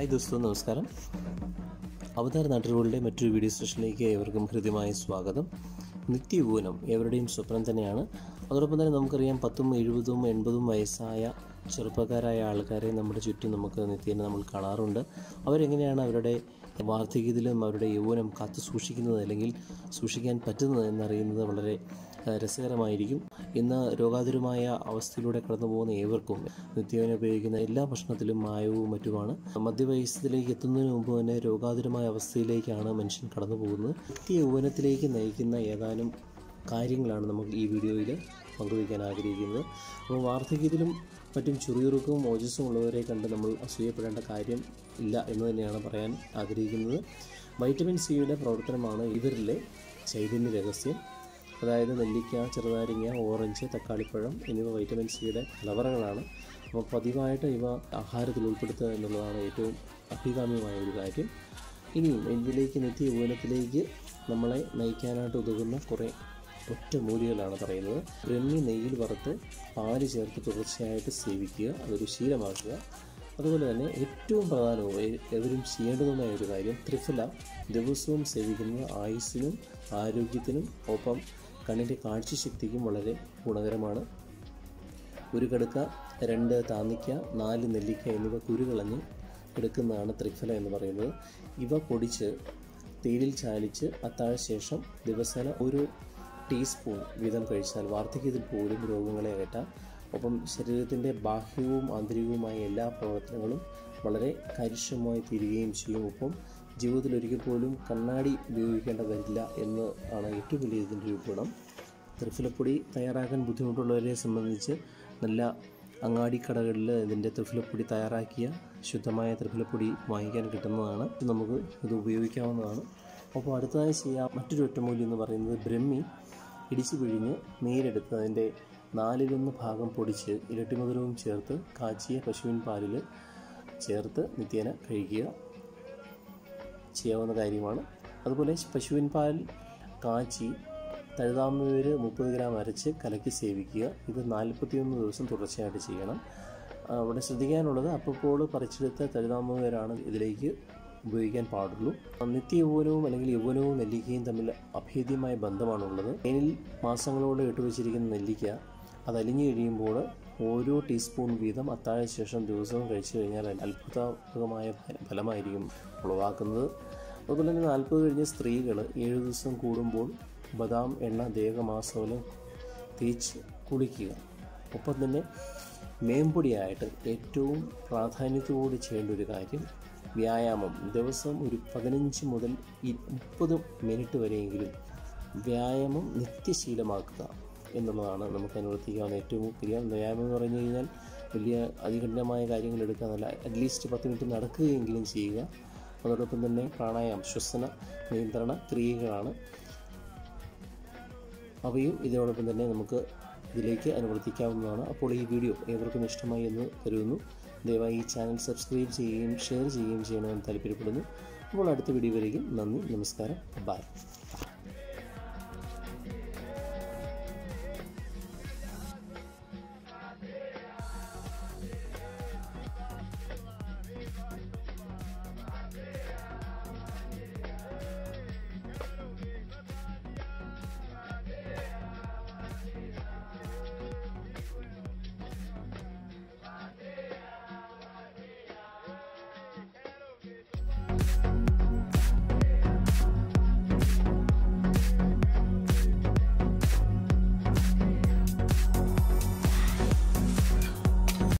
hi ദോസ്തോ നമസ്കാരം അവതാര നാട്ടുകളുടെ മറ്റൊരു വീഡിയോ സെഷനിലേക്ക് ഏവർക്കും ഹൃദ്യമായ സ്വാഗതം നിത്യയൂനം എവരുടെയും സ്വപ്നം തന്നെയാണ് അതോടൊപ്പം തന്നെ നമുക്കറിയാം പത്തും എഴുപതും എൺപതും വയസ്സായ ചെറുപ്പക്കാരായ ആൾക്കാരെ നമ്മുടെ ചുറ്റും നമുക്ക് നിത്യേന നമ്മൾ കാണാറുണ്ട് അവരെങ്ങനെയാണ് അവരുടെ വാർദ്ധക്യത്തിലും അവരുടെ യൗവനം കാത്തു സൂക്ഷിക്കുന്നത് അല്ലെങ്കിൽ സൂക്ഷിക്കാൻ പറ്റുന്നത് എന്നറിയുന്നത് വളരെ ഏഹ്, രസകരമായിരിക്കും ഇന്ന് രോഗാതുരമായ അവസ്ഥയിലൂടെ കടന്നു പോകുന്ന ഏവർക്കും നിത്യേന ഉപയോഗിക്കുന്ന എല്ലാ ഭക്ഷണത്തിലും മായവും മറ്റുമാണ് മധ്യവയസ്സത്തിലേക്ക് എത്തുന്നതിന് മുമ്പ് തന്നെ രോഗാതുരമായ അവസ്ഥയിലേക്കാണ് മനുഷ്യൻ കടന്നു പോകുന്നത് നിത്യ യൗവനത്തിലേക്ക് നയിക്കുന്ന ഏതാനും കാര്യങ്ങളാണ് നമുക്ക് ഈ വീഡിയോയിൽ പങ്കുവയ്ക്കാൻ ആഗ്രഹിക്കുന്നത് അപ്പോൾ വാർദ്ധക്യത്തിലും മറ്റും ചുറിയുറുക്കവും ഓജസ്സും ഉള്ളവരെ കണ്ട് നമ്മൾ അസൂയപ്പെടേണ്ട കാര്യം ഇല്ല എന്ന് തന്നെയാണ് പറയാൻ ആഗ്രഹിക്കുന്നത് വൈറ്റമിൻ സിയുടെ പ്രവർത്തനമാണ് ഇവരിലെ ചൈതന്യ രഹസ്യം അതായത് നെല്ലിക്ക ചെറുനാരങ്ങ ഓറഞ്ച് തക്കാളിപ്പഴം എന്നിവ വൈറ്റമിൻ സിയുടെ കലവറകളാണ് അപ്പോൾ പതിവായിട്ട് ഇവ ആഹാരത്തിൽ ഉൾപ്പെടുത്തുക എന്നുള്ളതാണ് ഏറ്റവും അഭികാമ്യമായ ഒരു കാര്യം ഇനിയും ഇതിലേക്ക് നിത്യ യൗവനത്തിലേക്ക് നമ്മളെ നയിക്കാനായിട്ട് ഉതകുന്ന കുറേ ഒറ്റമൂലികളാണ് പറയുന്നത് ബ്രഹ്മി നെയ്യിൽ വറുത്ത് പാല് ചേർത്ത് തുടർച്ചയായിട്ട് സേവിക്കുക അതൊരു ശീലമാക്കുക അതുപോലെ തന്നെ ഏറ്റവും പ്രധാനവും എ- എവരും ചെയ്യേണ്ടതുമായ ഒരു കാര്യം ത്രിഫല ദിവസവും സേവിക്കുന്നത് ആയുസ്സിനും ആരോഗ്യത്തിനും ഒപ്പം കണ്ണിൻ്റെ കാഴ്ചശക്തിക്കും വളരെ ഗുണകരമാണ് ഒരു കടുക്ക രണ്ട് താന്നിക്ക നാല് നെല്ലിക്ക എന്നിവ കുരുകളഞ്ഞ് എടുക്കുന്നതാണ് ത്രിഫല എന്ന് പറയുന്നത് ഇവ പൊടിച്ച് തേയിലിൽ ചാലിച്ച് അത്താഴ ശേഷം ദിവസേന ഒരു ടീസ്പൂൺ വീതം കഴിച്ചാൽ വാർദ്ധക്യത്തിൽ പോലും രോഗങ്ങളെ അകറ്റാം ഒപ്പം ശരീരത്തിൻ്റെ ബാഹ്യവും ആന്തരികവുമായ എല്ലാ പ്രവർത്തനങ്ങളും വളരെ കാര്യക്ഷമമായി തീരുകയും ചെയ്യും ഒപ്പം ജീവിതത്തിൽ ഒരിക്കൽ പോലും കണ്ണാടി ഉപയോഗിക്കേണ്ട വരില്ല എന്ന് ആണ് ഏറ്റവും വലിയ ഇതിൻ്റെ ഒരു ഗുണം ത്രിഫലപ്പൊടി തയ്യാറാക്കാൻ ബുദ്ധിമുട്ടുള്ളവരെ സംബന്ധിച്ച് നല്ല അങ്ങാടിക്കടകളിൽ ഇതിൻ്റെ ത്രിഫലപ്പൊടി തയ്യാറാക്കിയ ശുദ്ധമായ ത്രിഫലപ്പൊടി വാങ്ങിക്കാൻ കിട്ടുന്നതാണ് ഇത് നമുക്ക് ഇത് ഉപയോഗിക്കാവുന്നതാണ് അപ്പോൾ അടുത്തതായി ചെയ്യാം മറ്റൊരു ഒറ്റമൂലി എന്ന് പറയുന്നത് ബ്രഹ്മി ഇടിച്ചു പിഴിഞ്ഞ് നീരെടുത്ത് അതിൻ്റെ നാലിലൊന്ന് ഭാഗം പൊടിച്ച് ഇരട്ടിമധുരവും ചേർത്ത് കാച്ചിയ പശുവിൻ പാലിൽ ചേർത്ത് നിത്യേന കഴിക്കുക ചെയ്യാവുന്ന കാര്യമാണ് അതുപോലെ പശുവിൻ പാൽ കാച്ചി തഴുതാമൂര് മുപ്പത് ഗ്രാം അരച്ച് കലക്കി സേവിക്കുക ഇത് നാൽപ്പത്തിയൊന്ന് ദിവസം തുടർച്ചയായിട്ട് ചെയ്യണം ആ, അവിടെ ശ്രദ്ധിക്കാനുള്ളത് അപ്പോൾ പറിച്ചെടുത്ത തഴുതാമൂരാണ് ഇതിലേക്ക് ഉപയോഗിക്കാൻ പാടുള്ളൂ നിത്യ യൗവനവും അല്ലെങ്കിൽ യൗവനവും നെല്ലിക്കയും തമ്മിൽ അഭേദ്യമായ ബന്ധമാണുള്ളത് തേനിൽ മാസങ്ങളോട് ഇട്ടുവച്ചിരിക്കുന്ന നെല്ലിക്ക അത് അലിഞ്ഞു കഴിയുമ്പോൾ ഓരോ ടീസ്പൂൺ വീതം അത്താഴ ശേഷം ദിവസവും കഴിച്ചു കഴിഞ്ഞാൽ അതിന് അത്ഭുതകമായ ഫ- ഫലമായിരിക്കും ഉളവാക്കുന്നത് അതുപോലെ തന്നെ നാൽപ്പത് കഴിഞ്ഞ സ്ത്രീകൾ ഏഴ് ദിവസം കൂടുമ്പോൾ ബദാം എണ്ണ ദേഹമാസവലം തേച്ച് കുളിക്കുക ഒപ്പം തന്നെ മേമ്പൊടിയായിട്ട് ഏറ്റവും പ്രാധാന്യത്തോടെ ചെയ്യേണ്ട ഒരു കാര്യം വ്യായാമം ദിവസം ഒരു പതിനഞ്ച് മുതൽ ഈ മുപ്പത് മിനിറ്റ് വരെയെങ്കിലും വ്യായാമം നിത്യശീലമാക്കുക എന്നുള്ളതാണ് നമുക്ക് അനുവർത്തിക്കാവുന്ന ഏറ്റവും ക്രിയ വ്യായാമം എന്ന് പറഞ്ഞു കഴിഞ്ഞാൽ വലിയ അതികഠിനമായ കാര്യങ്ങൾ എടുക്കാന്നല്ല അറ്റ്ലീസ്റ്റ് പത്ത് മിനിറ്റ് നടക്കുകയെങ്കിലും ചെയ്യുക അതോടൊപ്പം തന്നെ പ്രാണായാമം ശ്വസന നിയന്ത്രണ ക്രിയകളാണ് അവയും ഇതിനോടൊപ്പം തന്നെ നമുക്ക് ഇതിലേക്ക് അനുവർത്തിക്കാവുന്നതാണ് അപ്പോൾ ഈ വീഡിയോ ഏവർക്കും ഇഷ്ടമായി എന്ന് കരുതുന്നു ദയവായി ഈ ചാനൽ സബ്സ്ക്രൈബ് ചെയ്യുകയും ഷെയർ ചെയ്യുകയും ചെയ്യണമെന്ന് താല്പര്യപ്പെടുന്നു അപ്പോൾ അടുത്ത വീഡിയോ വരെയും നന്ദി നമസ്കാരം ബൈ Thank